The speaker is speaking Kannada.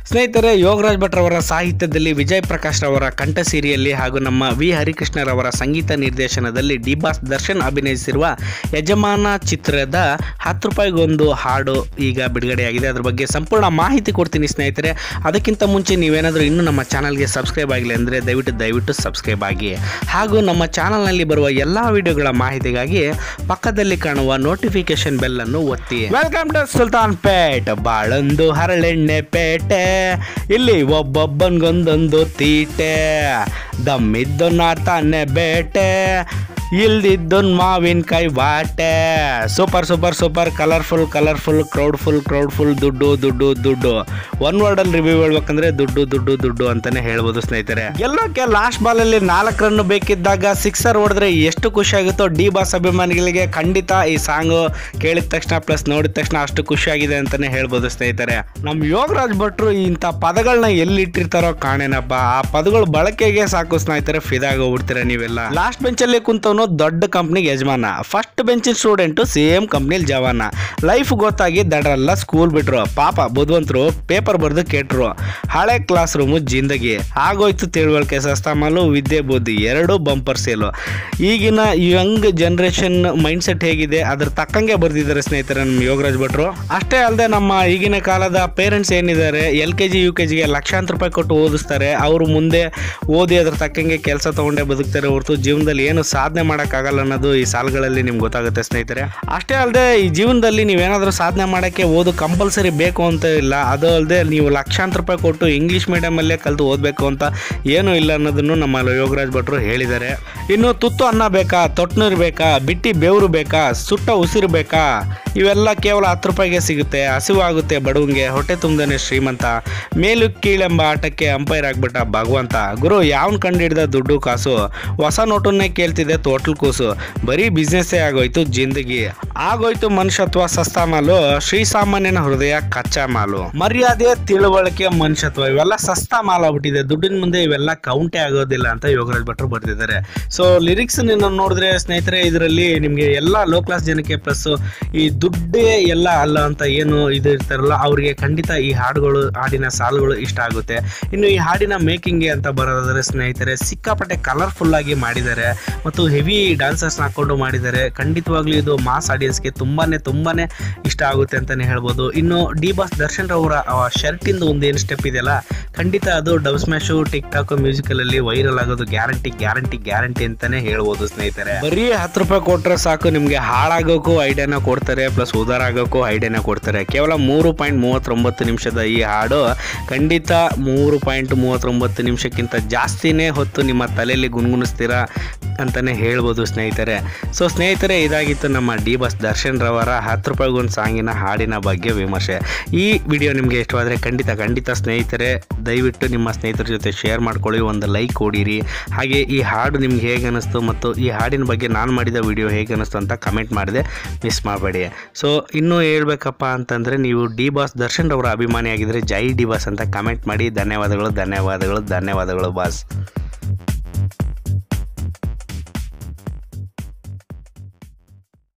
ಸ್ನೇಹಿತರೆ ಯೋಗರಾಜ್ ಭಟ್ರವರ ಸಾಹಿತ್ಯದಲ್ಲಿ ವಿಜಯ್ ಪ್ರಕಾಶ್ ರವರ ಕಂಠಸಿರಿಯಲ್ಲಿ ಹಾಗೂ ನಮ್ಮ ವಿ ಹರಿಕೃಷ್ಣರವರ ಸಂಗೀತ ನಿರ್ದೇಶನದಲ್ಲಿ ಡಿ ಬಾಸ್ ದರ್ಶನ್ ಅಭಿನಯಿಸಿರುವ ಯಜಮಾನ ಚಿತ್ರದ ಹತ್ತು ರೂಪಾಯಿಗೊಂದು ಹಾಡು ಈಗ ಬಿಡುಗಡೆಯಾಗಿದೆ ಅದ್ರ ಬಗ್ಗೆ ಸಂಪೂರ್ಣ ಮಾಹಿತಿ ಕೊಡ್ತೀನಿ ಸ್ನೇಹಿತರೆ ಅದಕ್ಕಿಂತ ಮುಂಚೆ ನೀವೇನಾದರೂ ಇನ್ನೂ ನಮ್ಮ ಚಾನಲ್ಗೆ ಸಬ್ಸ್ಕ್ರೈಬ್ ಆಗಿಲ್ಲ ಅಂದರೆ ದಯವಿಟ್ಟು ದಯವಿಟ್ಟು ಸಬ್ಸ್ಕ್ರೈಬ್ ಆಗಿ ಹಾಗೂ ನಮ್ಮ ಚಾನಲ್ನಲ್ಲಿ ಬರುವ ಎಲ್ಲ ವಿಡಿಯೋಗಳ ಮಾಹಿತಿಗಾಗಿ ಪಕ್ಕದಲ್ಲಿ ಕಾಣುವ ನೋಟಿಫಿಕೇಶನ್ ಬೆಲ್ ಅನ್ನು ಒತ್ತಿ ವೆಲ್ಕಮ್ ಟು ಸುಲ್ತಾನ್ ಪೇಟ್ ಬಾಳೊಂದು ಹರಳೆಣ್ಣೆ ಪೇಟೆ ಇಲ್ಲಿ ಒಬ್ಬೊಬ್ಬನ್ಗೊಂದೊಂದು ತೀಟೆ ದಮ್ಮಿದ್ದೊನ್ನ ತಾನೆ ಬೇಟೆ ಇಲ್ದಿದ್ದೊಂದು ಮಾವಿನಕಾಯಿ ವಾಟೆ super super super colourful colourful crowdful crowdful ದುಡ್ಡು ದುಡ್ಡು ದುಡ್ಡು ಒನ್ ವರ್ಡಲ್ಲಿ ರಿವ್ಯೂ ಹೇಳ್ಬೇಕಂದ್ರೆ ದುಡ್ಡು ದುಡ್ಡು ದುಡ್ಡು ಅಂತಾನೆ ಹೇಳ್ಬೋದು ಸ್ನೇಹಿತರೆ ಗೆಲ್ಲೋಕೆ ಲಾಸ್ಟ್ ಬಾಲಲ್ಲಿ ನಾಲ್ಕು ರನ್ ಬೇಕಿದ್ದಾಗ ಸಿಕ್ಸರ್ ಹೊಡೆದ್ರೆ ಎಷ್ಟು ಖುಷಿ ಆಗುತ್ತೋ ಡಿ ಬಾಸ್ ಅಭಿಮಾನಿಗಳಿಗೆ ಖಂಡಿತ ಈ ಸಾಂಗು ಕೇಳಿದ ತಕ್ಷಣ ಪ್ಲಸ್ ನೋಡಿದ ತಕ್ಷಣ ಅಷ್ಟು ಖುಷಿಯಾಗಿದೆ ಅಂತಾನೆ ಹೇಳ್ಬೋದು ಸ್ನೇಹಿತರೆ ನಮ್ಮ ಯೋಗರಾಜ್ ಭಟ್ರು ಇಂಥ ಪದಗಳನ್ನ ಎಲ್ಲಿ ಇಟ್ಟಿರ್ತಾರೋ ಕಾಣೇನಪ್ಪ ಆ ಪದಗಳು ಬಳಕೆಗೆ ಸಾಕು ಸ್ನೇಹಿತರೆ ಫಿದಾಗ ಹೋಗ್ಬಿಡ್ತೀರ ನೀವೆಲ್ಲ ಲಾಸ್ಟ್ ಬೆಂಚಲ್ಲಿ ಕುಂತವನು ದೊಡ್ಡ ಕಂಪ್ನಿಗೆ ಯಜಮಾನ ಫಸ್ಟ್ ಬೆಂಚಿನ ಸ್ಟೂಡೆಂಟು ಸೇಮ್ ಕಂಪ್ನಿಲಿ ಜವಾನ ಲೈಫ್ ಗೊತ್ತಾಗಿ ದಡ್ರಲ್ಲ ಸ್ಕೂಲ್ ಬಿಟ್ರು ಪಾಪ ಬುದ್ಧವಂತರು ಪೇಪರ್ ಬರೆದು ಕೆಟ್ರು ಹಳೆ ಕ್ಲಾಸ್ ರೂಮು ಜಿಂದಗಿ ಆಗೋಯ್ತು ತಿಳುವಳಿಕೆ ಸಸ್ತಾಮಲು ವಿದ್ಯೆ ಬುದ್ಧಿ ಎರಡೂ ಬಂಪರ್ ಸೇಲು ಈಗಿನ ಯಂಗ್ ಜನರೇಷನ್ ಮೈಂಡ್ ಸೆಟ್ ಹೇಗಿದೆ ಅದ್ರ ತಕ್ಕಂಗೆ ಬರ್ದಿದ್ದಾರೆ ಸ್ನೇಹಿತರೆ ನಮ್ಮ ಯೋಗರಾಜ್ ಭಟ್ರು ಅಷ್ಟೇ ಅಲ್ಲದೆ ನಮ್ಮ ಈಗಿನ ಕಾಲದ ಪೇರೆಂಟ್ಸ್ ಏನಿದ್ದಾರೆ L K G U K ಜಿಗೆ ಲಕ್ಷಾಂತರ ರೂಪಾಯಿ ಕೊಟ್ಟು ಓದಿಸ್ತಾರೆ ಅವರು ಮುಂದೆ ಓದಿ ಅದ್ರ ತಕ್ಕಂಗೆ ಕೆಲಸ ತಗೊಂಡೇ ಬದುಕ್ತಾರೆ ಹೊರತು ಜೀವನದಲ್ಲಿ ಏನು ಸಾಧನೆ ಮಾಡೋಕ್ಕಾಗಲ್ಲ ಅನ್ನೋದು ಈ ಸಾಲುಗಳಲ್ಲಿ ನಿಮ್ಗೆ ಗೊತ್ತಾಗುತ್ತೆ ಸ್ನೇಹಿತರೆ ಅಷ್ಟೇ ಅಲ್ಲದೆ ಈ ಜೀವನದಲ್ಲಿ ನೀವೇನಾದರೂ ಸಾಧನೆ ಮಾಡೋಕ್ಕೆ ಓದು ಕಂಪಲ್ಸರಿ ಬೇಕು ಅಂತ ಇಲ್ಲ ಅದು ಅಲ್ಲದೆ ನೀವು ಲಕ್ಷಾಂತರ ರೂಪಾಯಿ ಕೊಟ್ಟು ಇಂಗ್ಲೀಷ್ ಮೀಡಿಯಮಲ್ಲೇ ಕಲಿತು ಓದಬೇಕು ಅಂತ ಏನೂ ಇಲ್ಲ ಅನ್ನೋದನ್ನು ನಮ್ಮ ಯೋಗರಾಜ್ ಭಟ್ರು ಹೇಳಿದ್ದಾರೆ ಇನ್ನು ತುತ್ತು ಅನ್ನ ಬೇಕಾ ತೊಟ್ನೀರು ಬೇಕಾ ಬಿಟ್ಟಿ ಬೆವರು ಬೇಕಾ ಸುಟ್ಟ ಉಸಿರು ಬೇಕಾ ಇವೆಲ್ಲ ಕೇವಲ ಹತ್ತು ರೂಪಾಯಿಗೆ ಸಿಗುತ್ತೆ ಹಸಿವಾಗುತ್ತೆ ಬಡವಂಗೆ ಹೊಟ್ಟೆ ತುಂಬದೇನೆ ಶ್ರೀಮಂತ ಮೇಲು ಕೀಳೆಂಬ ಆಟಕ್ಕೆ ಅಂಪೈರ್ ಆಗ್ಬಿಟ್ಟ ಭಗವಂತ ಗುರು ಯಾವನ್ ಕಂಡು ಹಿಡ್ದ ದುಡ್ಡು ಕಾಸು ಹೊಸ ನೋಟನ್ನೇ ಕೇಳ್ತಿದೆ ತೋಟಲ್ ಕೂಸು ಬರೀ ಬಿಸ್ನೆಸ್ಸೇ ಆಗೋಯ್ತು ಜಿಂದಗಿ ಆಗೋಯ್ತು ಮನುಷ್ಯತ್ವ ಸಸ್ತಾ ಮಾಲು ಶ್ರೀಸಾಮಾನ್ಯನ ಹೃದಯ ಕಚ್ಚಾ ಮಾಲು ಮರ್ಯಾದೆ ತಿಳುವಳಿಕೆ ಮನುಷ್ಯತ್ವ ಇವೆಲ್ಲ ಸಸ್ತಾ ಮಾಲ್ ಆಗ್ಬಿಟ್ಟಿದೆ ದುಡ್ಡಿನ ಮುಂದೆ ಇವೆಲ್ಲ ಕೌಂಟೇ ಆಗೋದಿಲ್ಲ ಅಂತ ಯೋಗರಾಜ್ ಭಟ್ರು ಬರ್ತಿದ್ದಾರೆ ಸೊ ಲಿರಿಕ್ಸ್ ನೀವು ನೋಡಿದ್ರೆ ಸ್ನೇಹಿತರೆ ಇದರಲ್ಲಿ ನಿಮಗೆ ಎಲ್ಲ ಲೋ ಕ್ಲಾಸ್ ಜನಕ್ಕೆ ಪ್ಲಸ್ ಈ ದುಡ್ಡೇ ಎಲ್ಲ ಅಲ್ಲ ಅಂತ ಏನು ಇದು ಇರ್ತಾರಲ್ಲ ಅವರಿಗೆ ಖಂಡಿತ ಈ ಹಾಡುಗಳು ಹಾಡಿನ ಸಾಲುಗಳು ಇಷ್ಟ ಆಗುತ್ತೆ ಇನ್ನು ಈ ಹಾಡಿನ ಮೇಕಿಂಗ್ಗೆ ಅಂತ ಬರೋದಾದ್ರೆ ಸ್ನೇಹಿತರೆ ಸಿಕ್ಕಾಪಟ್ಟೆ ಕಲರ್ಫುಲ್ ಆಗಿ ಮಾಡಿದ್ದಾರೆ ಮತ್ತು ಹೆವಿ ಡಾನ್ಸರ್ಸ್ನ ಹಾಕೊಂಡು ಮಾಡಿದ್ದಾರೆ ಖಂಡಿತವಾಗ್ಲೂ ಇದು ಮಾಸ್ ಆಡಿಯನ್ಸ್ಗೆ ತುಂಬಾನೇ ತುಂಬಾನೇ ಇಷ್ಟ ಆಗುತ್ತೆ ಅಂತಾನೆ ಹೇಳ್ಬೋದು ಇನ್ನು ಡಿ ಬಾಸ್ ದರ್ಶನ್ ರವರ ಶರ್ಟ್ ಇಂದ ಒಂದು ಏನು ಸ್ಟೆಪ್ ಇದೆಯಲ್ಲ ಖಂಡಿತ ಅದು dub smash tik tok musical ಅಲ್ಲಿ ವೈರಲ್ ಆಗೋದು ಗ್ಯಾರಂಟಿ ಗ್ಯಾರಂಟಿ ಗ್ಯಾರಂಟಿ ಅಂತಾನೆ ಹೇಳ್ಬೋದು ಸ್ನೇಹಿತರೆ ಬರೀ ಹತ್ತು ರೂಪಾಯಿ ಕೊಟ್ರೆ ಸಾಕು ನಿಮ್ಗೆ ಹಾಳಾಗೋಕ್ಕೂ ಐಡಿಯಾನ ಕೊಡ್ತಾರೆ ಪ್ಲಸ್ ಉದಾರ ಆಗೋಕ್ಕೂ ಐಡಿಯಾನ ಕೊಡ್ತಾರೆ ಕೇವಲ ಮೂರು ಪಾಯಿಂಟ್ ಮೂವತ್ತೊಂಬತ್ತು ನಿಮಿಷದ ಈ ಹಾಡು ಖಂಡಿತ ಮೂರು ಪಾಯಿಂಟ್ ಮೂವತ್ತೊಂಬತ್ತು ನಿಮಿಷಕ್ಕಿಂತ ಜಾಸ್ತಿನೇ ಹೊತ್ತು ನಿಮ್ಮ ತಲೆಯಲ್ಲಿ ಗುನ್ಗುನಿಸ್ತೀರಾ ಅಂತಾನೆ ಹೇಳ್ಬೋದು ಸ್ನೇಹಿತರೆ ಸೊ ಸ್ನೇಹಿತರೆ ಇದಾಗಿತ್ತು ನಮ್ಮ ಡಿ ಬಸ್ ದರ್ಶನ್ ರವರ ಹತ್ತು ರೂಪಾಯಿಗೊಂದು ಸಾಂಗಿನ ಹಾಡಿನ ಬಗ್ಗೆ ವಿಮರ್ಶೆ ಈ ವಿಡಿಯೋ ನಿಮಗೆ ಇಷ್ಟವಾದರೆ ಖಂಡಿತ ಖಂಡಿತ ಸ್ನೇಹಿತರೆ ದಯವಿಟ್ಟು ನಿಮ್ಮ ಸ್ನೇಹಿತರ ಜೊತೆ ಶೇರ್ ಮಾಡ್ಕೊಳ್ಳಿ ಒಂದು ಲೈಕ್ ಕೊಡಿರಿ ಹಾಗೆ ಈ ಹಾಡು ನಿಮ್ಗೆ ಹೇಗೆ ಅನ್ನಿಸ್ತು ಮತ್ತು ಈ ಹಾಡಿನ ಬಗ್ಗೆ ನಾನು ಮಾಡಿದ ವಿಡಿಯೋ ಹೇಗೆ ಅನ್ನಿಸ್ತು ಅಂತ ಕಮೆಂಟ್ ಮಾಡಿದೆ ಮಿಸ್ ಮಾಡಬೇಡಿ ಸೊ ಇನ್ನೂ ಹೇಳ್ಬೇಕಪ್ಪ ಅಂತಂದರೆ ನೀವು ಡಿ ಬಾಸ್ ದರ್ಶನ್ ರವರ ಅಭಿಮಾನಿ ಆಗಿದ್ದರೆ ಜೈ ಡಿ ಬಾಸ್ ಅಂತ ಕಮೆಂಟ್ ಮಾಡಿ ಧನ್ಯವಾದಗಳು ಧನ್ಯವಾದಗಳು ಧನ್ಯವಾದಗಳು ಬಾಸ್